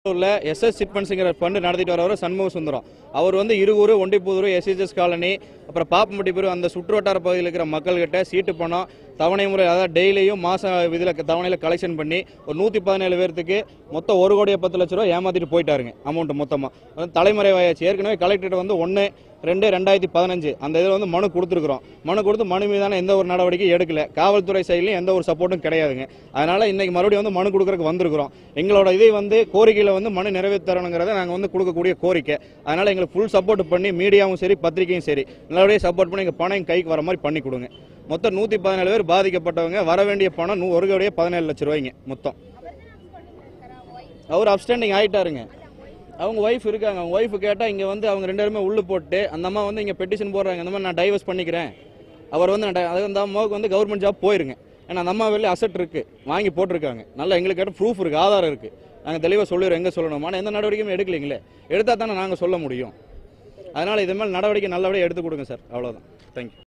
உள்ள SS சிட்பண்ட்ஸுங்கிற fund நடத்திட்டு வரவர் சண்முக சுந்தரம் அவர் வந்து இருகூர் ஒண்டிப்புதூர் எஸ்எஸ்எஸ் காலனி அப்புறம் பாப்பம்பட்டி பிரிவு அந்த சுற்றுவட்டார பகுதியில் இருக்கிற மக்கள்கிட்ட சீட்டு பணம் தவணை முறை அதாவது டெய்லியும் மாதம் இதில் தவணையில் கலெக்ஷன் பண்ணி ஒரு நூற்றி பதினேழு பேர்த்துக்கு மொத்தம் ஒரு கோடியே பத்து லட்ச ரூபா ஏமாத்திட்டு போயிட்டாருங்க அமௌண்ட் மொத்தமாக தலைமறைவாயாச்சு ஏற்கனவே கலெக்டர் வந்து ஒன்று ரெண்டு ரெண்டாயிரத்தி பதினஞ்சு அந்த இதில் வந்து மனு கொடுத்துருக்குறோம் மனு கொடுத்து மனு மீதான எந்த ஒரு நடவடிக்கையும் எடுக்கல காவல்துறை சைட்லையும் எந்த ஒரு சப்போர்ட்டும் கிடையாதுங்க அதனால இன்னைக்கு மறுபடியும் வந்து மனு கொடுக்கறதுக்கு வந்திருக்கிறோம் எங்களோட இதை வந்து கோரிக்கையில் வந்து மனு நிறைவேற்றணுங்கிறத நாங்கள் வந்து கொடுக்கக்கூடிய கோரிக்கை அதனால எங்களுக்கு ஃபுல் சப்போர்ட் பண்ணி மீடியாவும் சரி பத்திரிகையும் சரி நல்லபடியாக சப்போர்ட் பண்ணி எங்கள் பணம் எங்கள் கைக்கு வர மாதிரி பண்ணி கொடுங்க மொத்தம் நூற்றி பதினேழு பேர் பாதிக்கப்பட்டவங்க வர வேண்டிய பணம் நூ- ஒரு கோடியே பதினேழு லட்ச ரூபாய்ங்க மொத்தம் அவர் அப்ஸ்டாண்டிங் ஆயிட்டாருங்க அவங்க ஒய்ஃப் இருக்காங்க அவங்க ஒய்ஃப் கேட்டால் இங்கே வந்து அவங்க ரெண்டு பேருமே உள்ளு போட்டு அந்த அம்மா வந்து இங்கே பெட்டிஷன் போடுறாங்க அந்த மாதிரி நான் டைவர்ஸ் பண்ணிக்கிறேன் அவர் வந்து நான் di- அது அந்த அம்மாவுக்கு வந்து கவர்மெண்ட் ஜாப் போயிருங்க ஏன்னா அந்த அம்மா வெளியே அசட் இருக்கு வாங்கி போட்டிருக்காங்க நல்லா எங்களுக்கு கேட்ட ப்ரூஃப் இருக்கு ஆதாரம் இருக்கு நாங்கள் தெளிவாக சொல்லிடுறோம் எங்கே சொல்லணும் ஆனால் எந்த நடவடிக்கையும் எடுக்கலீங்களே எடுத்தால் தானே நாங்கள் சொல்ல முடியும் அதனால் இது மேலே நடவடிக்கை நல்லபடியாக எடுத்து கொடுங்க சார் அவ்வளோதான் தேங்க்யூ